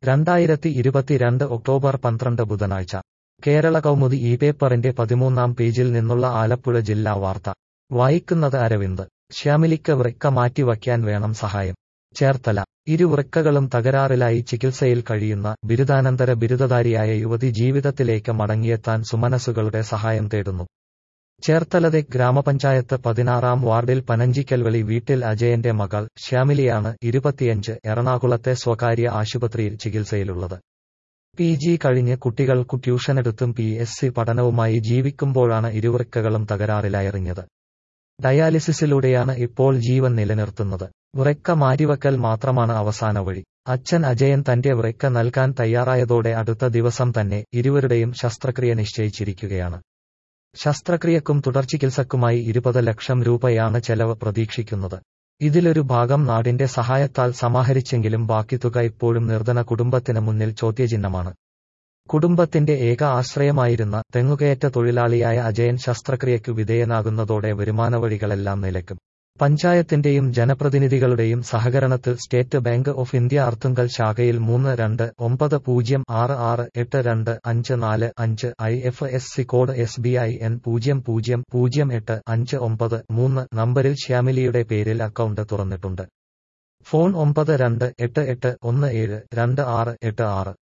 രണ്ടായിരത്തി ഇരുപത്തിരണ്ട് ഒക്ടോബർ പന്ത്രണ്ട് ബുധനാഴ്ച കേരള കൗമുദി ഈ പേപ്പറിന്റെ പതിമൂന്നാം പേജിൽ നിന്നുള്ള ആലപ്പുഴ ജില്ലാ വാർത്ത വായിക്കുന്നത് അരവിന്ദ് ശ്യാമിലിക്ക് വൃക്ക മാറ്റിവയ്ക്കാൻ വേണം സഹായം ചേർത്തല ഇരു വൃക്കകളും തകരാറിലായി ചികിത്സയിൽ കഴിയുന്ന ബിരുദാനന്തര ബിരുദധാരിയായ യുവതി ജീവിതത്തിലേക്ക് മടങ്ങിയെത്താൻ സുമനസുകളുടെ സഹായം തേടുന്നു ചേർത്തലതെ ഗ്രാമപഞ്ചായത്ത് പതിനാറാം വാർഡിൽ പനഞ്ചിക്കൽവളി വീട്ടിൽ അജയന്റെ മകൾ ശ്യാമിലിയാണ് ഇരുപത്തിയഞ്ച് എറണാകുളത്തെ സ്വകാര്യ ആശുപത്രിയിൽ ചികിത്സയിലുള്ളത് പി ജി കഴിഞ്ഞ് കുട്ടികൾക്കു ട്യൂഷനെടുത്തും പി എസ് സി പഠനവുമായി ജീവിക്കുമ്പോഴാണ് ഇരുവൃക്കകളും തകരാറിലായെറിഞ്ഞത് ഡയാലിസിസിലൂടെയാണ് ഇപ്പോൾ ജീവൻ നിലനിർത്തുന്നത് വൃക്ക മാറ്റിവെക്കൽ മാത്രമാണ് അവസാന വഴി അച്ഛൻ അജയൻ തന്റെ വൃക്ക നൽകാൻ തയ്യാറായതോടെ അടുത്ത ദിവസം തന്നെ ഇരുവരുടെയും ശസ്ത്രക്രിയ നിശ്ചയിച്ചിരിക്കുകയാണ് ശസ്ത്രക്രിയക്കും തുടർചികിത്സക്കുമായി ഇരുപത് ലക്ഷം രൂപയാണ് ചെലവ് പ്രതീക്ഷിക്കുന്നത് ഇതിലൊരു ഭാഗം നാടിന്റെ സഹായത്താൽ സമാഹരിച്ചെങ്കിലും ബാക്കി തുക ഇപ്പോഴും നിർധന കുടുംബത്തിന് മുന്നിൽ ചോദ്യചിഹ്നമാണ് കുടുംബത്തിന്റെ ഏക ആശ്രയമായിരുന്ന തെങ്ങുകയറ്റ തൊഴിലാളിയായ അജയൻ ശസ്ത്രക്രിയയ്ക്കു വിധേയനാകുന്നതോടെ വരുമാനവഴികളെല്ലാം നിലയ്ക്കും പഞ്ചായത്തിന്റെയും ജനപ്രതിനിധികളുടെയും സഹകരണത്തിൽ State Bank of India Arthunkal ശാഖയിൽ മൂന്ന് രണ്ട് ഒമ്പത് പൂജ്യം ആറ് ആറ് എട്ട് രണ്ട് അഞ്ച് നാല് അഞ്ച് I F S C code S B I N പൂജ്യം പൂജ്യം പൂജ്യം എട്ട് അഞ്ച് ഒമ്പത് മൂന്ന് നമ്പരിൽ ശ്യാമിലിയുടെ പേരിൽ അക്കൗണ്ട് തുറന്നിട്ടുണ്ട് ഫോൺ ഒമ്പത് രണ്ട് എട്ട് എട്ട് ഒന്ന് ഏഴ് രണ്ട് ആറ് എട്ട് ആറ്